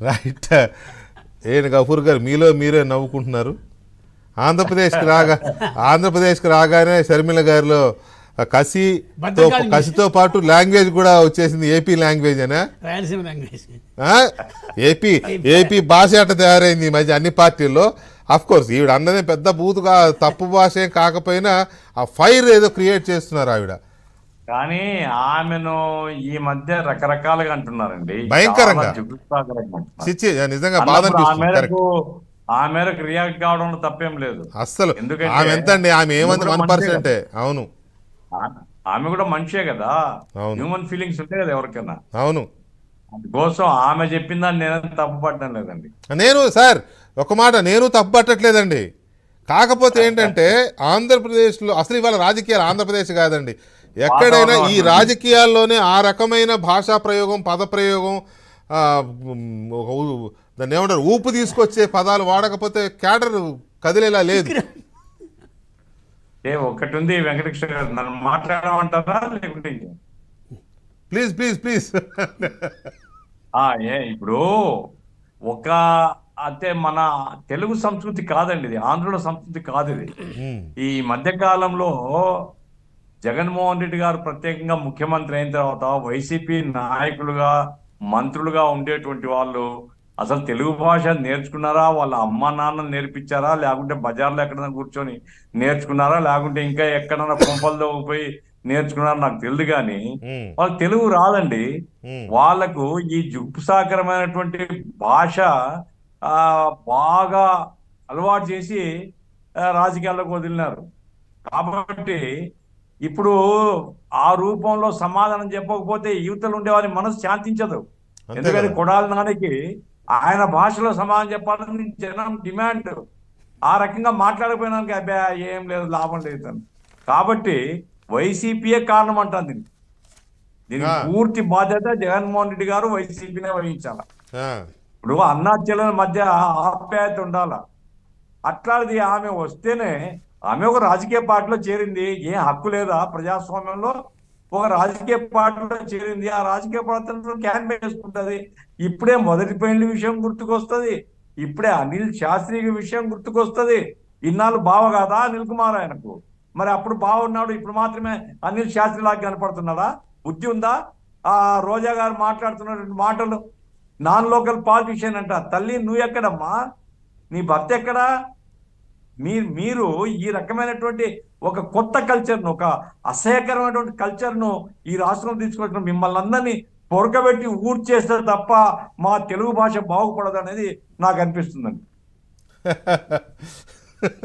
Right ఏంటి గఫూర్ గారు మీలో మీరే నవ్వుకుంటున్నారు ఆంధ్రప్రదేశ్కి రాగా ఆంధ్రప్రదేశ్కి రాగానే షర్మిల గారిలో ఆ కసితో భద్రకాళి కసితో పాటు లాంగ్వేజ్ కూడా వచ్చేసింది ఏపీ లాంగ్వేజ్ అనే రాయలసీమ లాంగ్వేజ్ ఆ? ఏపీ ఏపీ భాష అట్ట తయారైంది ఈ మధ్య అన్ని పార్టీల్లో అఫ్ కోర్స్ ఈవిడ అన్నదే పెద్ద బూతుగా తప్పు భాష ఏం కాకపోయినా ఆ ఫైర్ ఏదో క్రియేట్ చేస్తున్నారు ఆవిడ కానీ ఆమెను ఈ మధ్య రకరకాలుగా అంటున్నారండి భయంకరంగా. చాలా జుగుప్సాకరంగా అంటున్నారు. చిచ్చి నిజంగా బాధ అన్నప్పుడు ఆ అనిపిస్తుంది కరెక్ట్ మేరకు ఆ మేరకు రియాక్ట్ కావడంలో తప్పేం లేదు అస్సలు ఎందుకంటే ఆమె ఎంత అండి ఆమె ఏమంది ఆమె వన్ కూడా పర్సెంటే అవును ఆ- ఆమె కూడా మనిషే కదా అవును. హ్యూమన్ ఫీలింగ్స్ ఉంటాయి కదా ఎవరికైనా అవును అందుకోసం ఆమె చెప్పిందని నేనేం తప్పు పడడం లేదండి నేను సార్ ఒక మాట నేను తప్పుపట్టట్లేదండి కాకపోతే ఏంటంటే ఆంధ్రప్రదేశ్లో అసలు ఇవాళ రాజకీయాలు ఆంధ్రప్రదేశ్ కాదండి ఎక్కడైనా ఈ రాజకీయాల్లోనే ఆ రకమైన భాషా ప్రయోగం పద ప్రయోగం ఆ, ఉమ్, ఒక ఊ- దాన్ని ఏమంటారు ఊపు తీసుకొచ్చే పదాలు వాడకపోతే క్యాడర్ కదిలేలా లేదు ఏ ఒక్కటి ఉంది వెంకటకృష్ణ గారు నన్ను మాట్లాడమంటారా లేకుంటే ప్లీజ్ ప్లీజ్ ప్లీజ్ ఆ, ఏ ఇప్పుడు ఒక అంటే మన తెలుగు సంస్కృతి కాదండి ఇది ఆంధ్రుల సంస్కృతి కాదు ఇది ఈ మధ్య కాలంలో జగన్మోహన్ రెడ్డి గారు ప్రత్యేకంగా ముఖ్యమంత్రి అయిన తర్వాత వైసీపీ నాయకులుగా మంత్రులుగా ఉండేటువంటి వాళ్ళు అసలు తెలుగు భాష నేర్చుకున్నారా వాళ్ళ అమ్మ నాన్న నేర్పించారా లేకుంటే బజార్లో ఎక్కడైనా కూర్చొని నేర్చుకున్నారా లేకుంటే ఇంకా ఎక్కడైనా కొంపల్లో పోయి నేర్చుకున్నారా నాకు తెలియదు కానీ వాళ్ళకి తెలుగు రాదండి వాళ్ళకు ఈ జుప్సాకరమైనటువంటి భాష ఆ, బాగా అలవాటు చేసి ఆ, రాజకీయాల్లోకి వదిలినారు కాబట్టి ఇప్పుడు ఆ రూపంలో సమాధానం చెప్పకపోతే యువతలు ఉండేవారి మనసు శాంతించదు అంతే ఎందుకంటే కదా. కొడాలి నానికి ఆయన భాషలో సమాధానం చెప్పాలని జనం డిమాండ్ ఆ రకంగా మాట్లాడకపోయినానికి అబ్బా ఏం లేదు లాభం లేదు అని. కాబట్టి వైసీపీయే కారణం అంటాను దీనికి దీనికి ఆ. పూర్తి బాధ్యత జగన్మోహన్ రెడ్డి గారు వైసీపీనే వహించాలి ఆ, ఇప్పుడు అన్నా చెల్లెల మధ్య ఆప్యాయత ఉండాల అట్లాంటిది ఆమె వస్తేనే ఆమె ఒక రాజకీయ పార్టీలో చేరింది ఏం హక్కు లేదా ప్రజాస్వామ్యంలో ఒక రాజకీయ పార్టీలో చేరింది ఆ రాజకీయ పార్టీలో క్యాంపెయిన్ చేసుకుంటది ఇప్పుడే మొదటి పెళ్లి విషయం గుర్తుకొస్తది ఇప్పుడే అనిల్ శాస్త్రి విషయం గుర్తుకొస్తది ఇన్నాళ్ళు బావ కాదా అనిల్ కుమార్ ఆయనకు మరి అప్పుడు బాగున్నాడు ఇప్పుడు మాత్రమే అనిల్ శాస్త్రి లాగా కనపడుతున్నాడా బుద్ధి ఉందా ఆ రోజా గారు మాట్లాడుతున్నటువంటి మాటలు నాన్ లోకల్ పాలిటిషియన్ అంట తల్లి నువ్వు ఎక్కడమ్మా నీ భర్త ఎక్కడా మీరు మీరు ఈ రకమైనటువంటి ఒక కొత్త కల్చర్ను ఒక అసహ్యకరమైనటువంటి కల్చర్ను ఈ రాష్ట్రంలో తీసుకొచ్చిన మిమ్మల్ని అందరినీ పొరకబెట్టి ఊరు చేస్తే తప్ప మా తెలుగు భాష బాగుపడదు అనేది నాకు అనిపిస్తుందండి